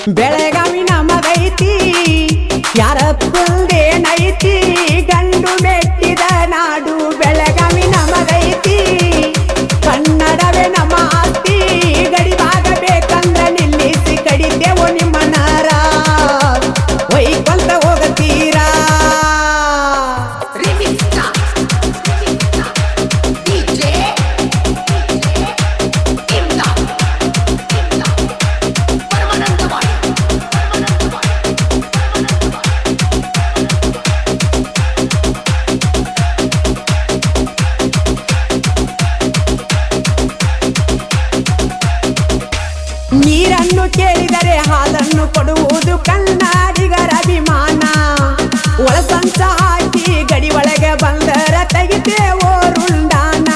ಬೆಳಗಾವಿ ನಮಗೈತಿ ಯಾರ ನೈತಿ ಗಂಡು ಮೆಟ್ಟಿದ ನಾಡು ಬೆಳಗಾವಿ ನಮಗೈತಿ ಕನ್ನಡವೇ ನಮ್ಮ ಆಸ್ತಿ ಗಡಿಬಾಗಬೇಕಂದ್ರ ನಿಲ್ಲಿಸಿ ಕಡಿತೇವು ನಿಮ್ಮ ನಾರ ಒಯ್ಕೊಂತ ಹೋಗತೀರಾ Revista, revista, DJ, Imda, Imda, Paramanandawadi, Paramanandawadi, Paramanandawadi. ನೀರನ್ನು ಕೇಳಿದರೆ ಹಾಲನ್ನು ಕೊಡುವುದು ಕನ್ನಡಿಗರ ಅಭಿಮಾನ ಒಳಸಂಚ ಹಾಕಿ ಗಡಿ ಒಳಗೆ ಬಂದರ ತೆಗಿತೇವೋ ರುಂಡಾನ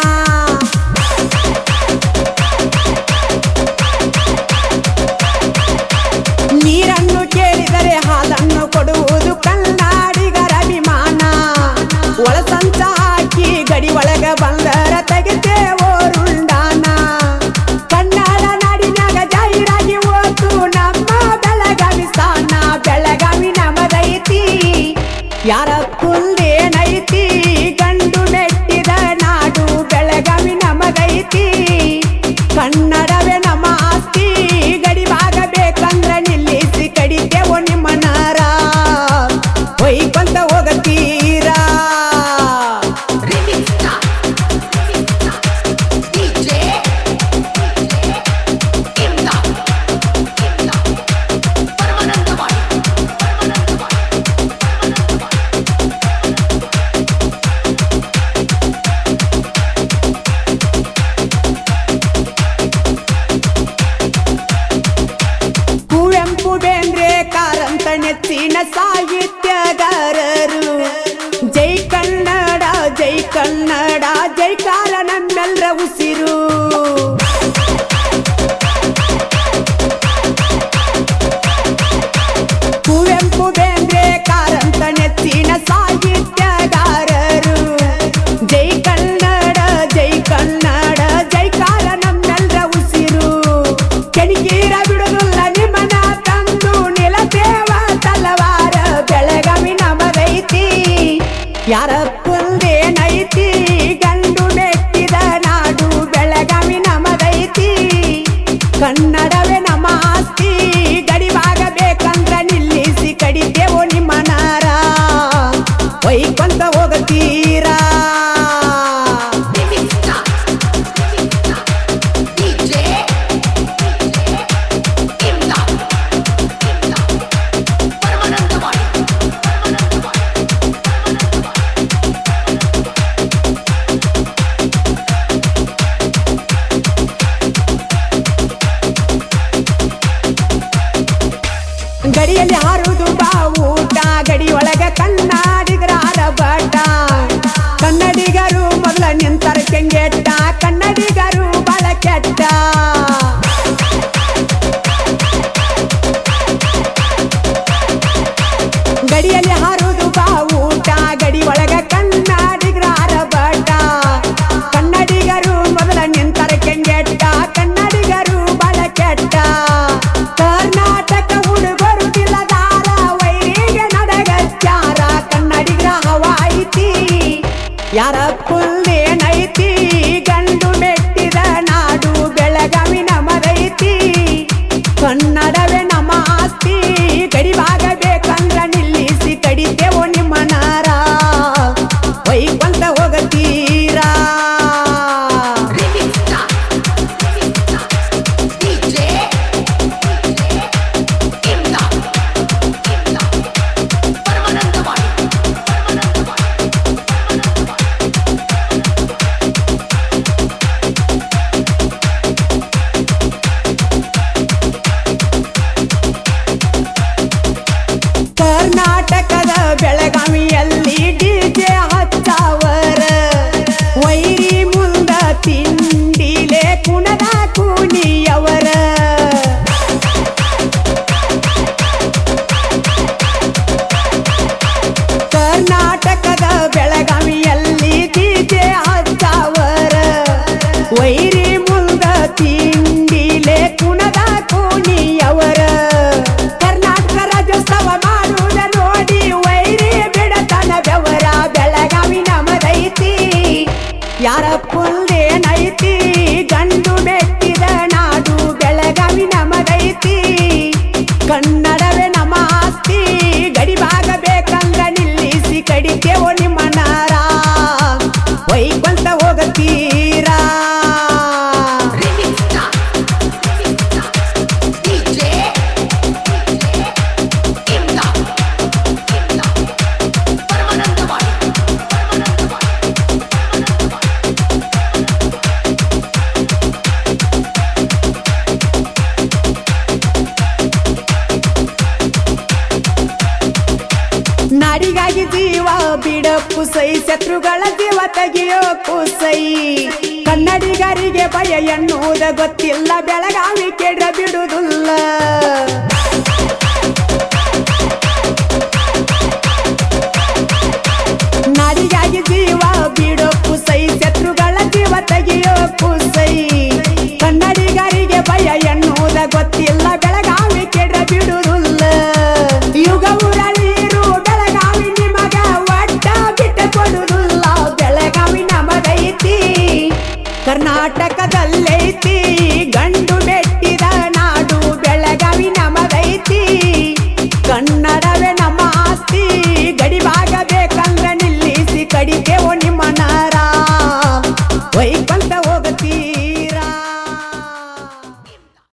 ನೀರನ್ನು ಕೇಳಿದರೆ ಹಾಲನ್ನು ಕೊಡುವುದು ಕನ್ನಡಿಗರ ಅಭಿಮಾನ ಒಳಸಂಚ ಹಾಕಿ ಗಡಿ ಒಳಗೆ ಬಂದರ ತೆಗಿತೇವೋ ರುಂಡಾನ ಕನ್ನಡ ನಾಡಿನಾಗ ಜಾಹೀರಾಗಿ ಹೋತು ನಮ್ಮ ಬೆಳಗಾವಿ ಸ್ಥಾನ ಬೆಳಗಾವಿ ನಮದೈತಿ ಯಾರ ಕುಲ್ದೇನೈತಿ ಗಂಡು ಮೆಟ್ಟಿದ ನಾಡು ಬೆಳಗಾವಿ ನಮಗೈತಿ ಕನ್ನಡವೇ ನಮ್ಮ ಆಸ್ತಿ ಗಡಿಬಾಗಬೇಕಂದ್ರ ನಿಲ್ಲಿಸಿ ಕಡಿತೇವು ನಿಮ್ಮ ನಾರ ಒಯ್ಕೊಂತ ಹೋಗತೀರಾ Revista, revista, DJ, Imda, Imda, Paramanandawadi, Paramanandawadi, Paramanandawadi. Kuvempu Bendre Karanth ನೆಚ್ಚಿನ ಸಾಹಿತ್ಯಗಾರರು ಜೈ ಕನ್ನಡ ಜೈ ಕನ್ನಡ ಜೈಕಾರ ನಮ್ಮೆಲ್ಲರ ಉಸಿರು ಕುವೆಂಪು ಬೇಂದ್ರೆ ಕಾರಂತ ನೆಚ್ಚಿನ ಸಾಹಿತ್ಯಗಾರರು ಜೈ ಕನ್ನಡ ಜೈ ಕನ್ನಡ ಜೈಕಾರ ನಮ್ಮೆಲ್ಲರ ಉಸಿರು ಕೆಣಕೀರ ಬಿಡುದಿಲ್ಲ ನಿಮ್ಮನ ತಂದು ನಿಲದೇವ ತಲವಾರ ಬೆಳಗಾವಿ ನಮಗೈತಿ ಯಾರ ಕುಲ್ದೇನೈತಿ ಗಂಡು ಮೆಟ್ಟಿದ ನಾಡು ಬೆಳಗಾವಿ ನಮಗೈತಿ ಕನ್ನಡವೇ ನಮ್ಮ ಆಸ್ತಿ ಗಡಿಬಾಗಬೇಕಂದ್ರ ನಿಲ್ಲಿಸಿ ಕಡಿತೇವು ನಿಮ್ಮ ನಾರ ಒಯ್ಕೊಂತ ಹೋಗತೀರಾ Revista, revista, DJ, Imda, Imda, Paramanandawadi, Paramanandawadi, Paramanandawadi. ಗಡಿಯಲ್ಲಿ ಹಾರುದು ಬಾವುಟ ಗಡಿ ಒಳಗ ಕನ್ನಡಿಗರ ಆರಬಾಟ ಕನ್ನಡಿಗರು ಮೊದಲ ನಿಂತರ ಕೆಂಗೆಟ್ಟ ಕನ್ನಡಿಗರು ಬಳ ಕೆಟ್ಟ ಗಡಿಯಲ್ಲಿ ಹಾರುದು ಬಾವುಟ ಗಡಿ ಒಳಗ ಕನ್ನಡಿಗರ ಆರಬಾಟ ಕನ್ನಡಿಗರು ಮೊದಲ ನಿಂತರ ಕೆಂಗೆಟ್ಟ ಕನ್ನಡಿಗರು ಬಳ ಕೆಟ್ಟ ಕರ್ನಾಟಕ ಹುಡುಗರು ತಿಲದಾರ ವೈರಿಗೆ ನಡಗಚ್ಚಾರ ಕನ್ನಡಿಗರ ಹವಾಯಿತಿ ಯಾರ ಪುಲ್ಲೇನೈತಿ ಗಂಡು ಮೆಟ್ಟಿದ ನಾಡು ಬೆಳಗಾವಿ ನಮಗೈತಿ ಕನ್ನಡವೇ ನಮ್ಮ ಆಸ್ತಿ ಗಡಿಬಾಗಬೇಕಂದ್ರ ನಿಲ್ಲಿಸಿ ಕಡಿತೇವು ನಿಮ್ಮ ನಾರ ಒಯ್ಕೊಂತ ಹೋಗತೀರಾ Revista, revista, DJ, Imda, Imda, Paramanandawadi, Paramanandawadi, Paramanandawadi. ಕರ್ನಾಟಕದ ಬೆಳಗಾವಿಯಲ್ಲಿ ಡಿಜೆ ಹಚ್ಚಾವರ ವೈರಿ ಮುಂದ ತಿಂಡಿಲೆ ಕುಣದ ಕೂನಿಯವರ ಕರ್ನಾಟಕದ ಬೆಳಗಾವಿಯಲ್ಲಿ ಡಿಜೆ ಹಚ್ಚಾವರ ವೈರಿ ಮುಂದ ತಿಂಡಿಲೆ ಕುಣದ ಕೂನಿಯವರ ನಾಡಿಗಾಗಿ ಜೀವ ಬಿಡ ಕುಸೈ ಶತ್ರುಗಳ ಜೀವ ತೆಗೆಯೋ ಕುಸೈ ಕನ್ನಡಿಗರಿಗೆ ಭಯ ಎನ್ನುವುದ ಗೊತ್ತಿಲ್ಲ ಬೆಳಗಾವಿ ಕೆಡ ಬಿಡುವುದಿಲ್ಲ ನಾಡಿಗಾಗಿ ಜೀವ ಬಿಡೋ ಕುಸೈ ಶತ್ರುಗಳ ಜೀವ ತೆಗೆಯೋ ಕುಸೈ ಕನ್ನಡಿಗರಿಗೆ ಭಯ ಎನ್ನುವುದ ಗೊತ್ತಿಲ್ಲ ಬೆಳಗಾವಿ ಕೆಡ ಬಿಡುವುದಿಲ್ಲ ಯುಗ ಉರಳೀರು ಬೆಳಗಾವಿ ನಿಮಗ ಒಟ್ಟ ಬಿಟ್ಟು ಕೊಡುವುದಿಲ್ಲ ಬೆಳಗಾವಿ ನಮಗೈತಿ ಕರ್ನಾಟಕದ